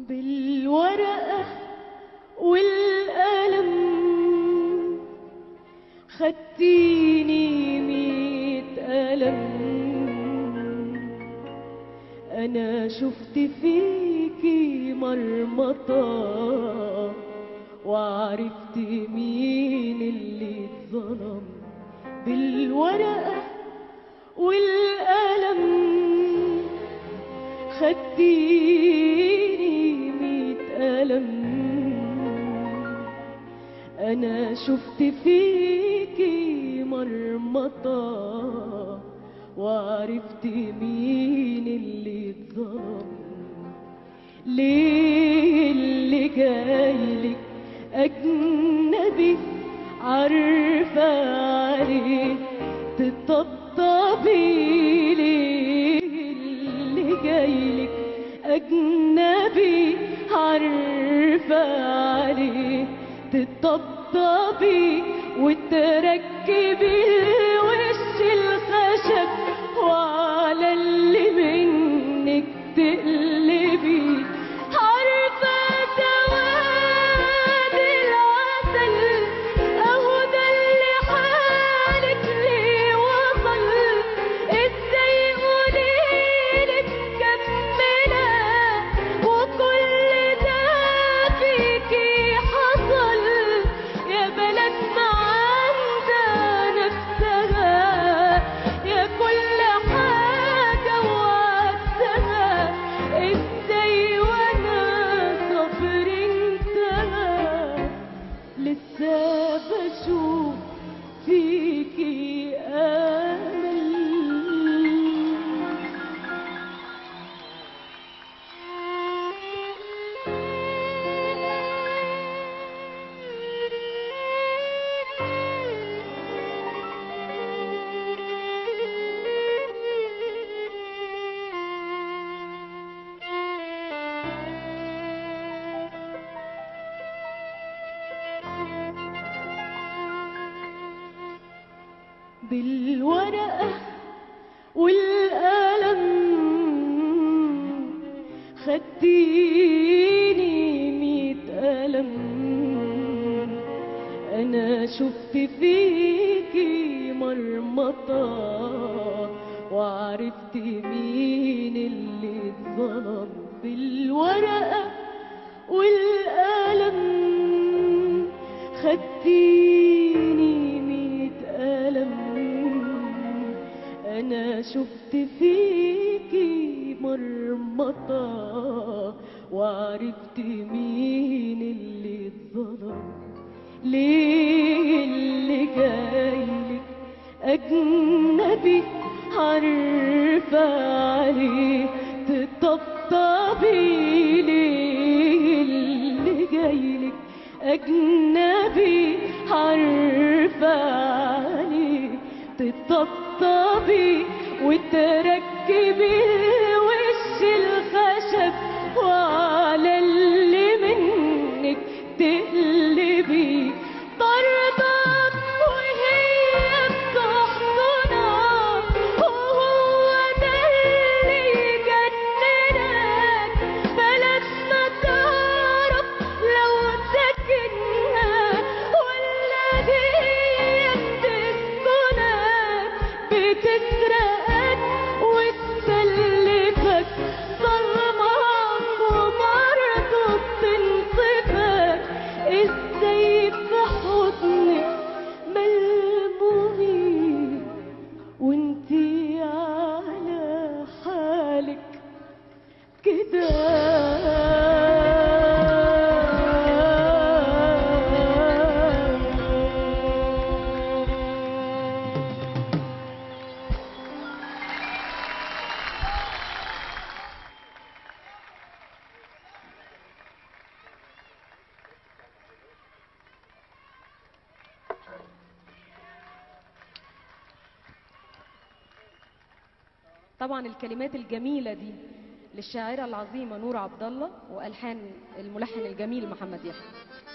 بالورقة والقلم خدتيني ميت قلم أنا شفت فيكي مرمطة وعرفت مين اللي اتظلم بالورقة والقلم خدتيني ميت قلم أنا شفت فيكي مرمطة وعرفت مين اللي اتظلم ليه اللي جايلك أجنبي عارفة عليه تطبطبي ليه اللي جايلك أجنبي عارفة عليه تطبطبي وتركبي وش الخشب وعلى اللي منك تقلبي عارفة سواد العسل أهو ده اللي حالك ليه وصل ازاي قوليلك كملة وكل ده فيكي حصل يا بلد ما عندها نفسها يا كل حاجة وعدتها ازاي وانا صبر انتهى لسه بشوف فيكي امل بالورقة والقلم خدتيني ميت قلم أنا شفت فيكي مرمطة وعرفت مين اللي اتظلم بالورقة والقلم خدتيني ميت قلم أنا شفت فيكي مرمطة وعرفت مين اللي اتظلم ليه اللي جايلك أجنبي عارفة عليه تطبطبي ليه اللي جايلك أجنبي عارفة عليه تطبطبي وتركبي وش الخشب وعلى اللي منك تقلبي طردك وهي بتحضنها وهو ده اللي يجننك بلد ما تعرف لو سكنها ولا هي بتسكنك بتسرقك وتسلفك ظلمك وبرضه بتنصفك ازاي في حضنك ملمومين وانتي على حالك كده طبعا الكلمات الجميله دي للشاعره العظيمه نور عبد الله والحان الملحن الجميل محمد يحيى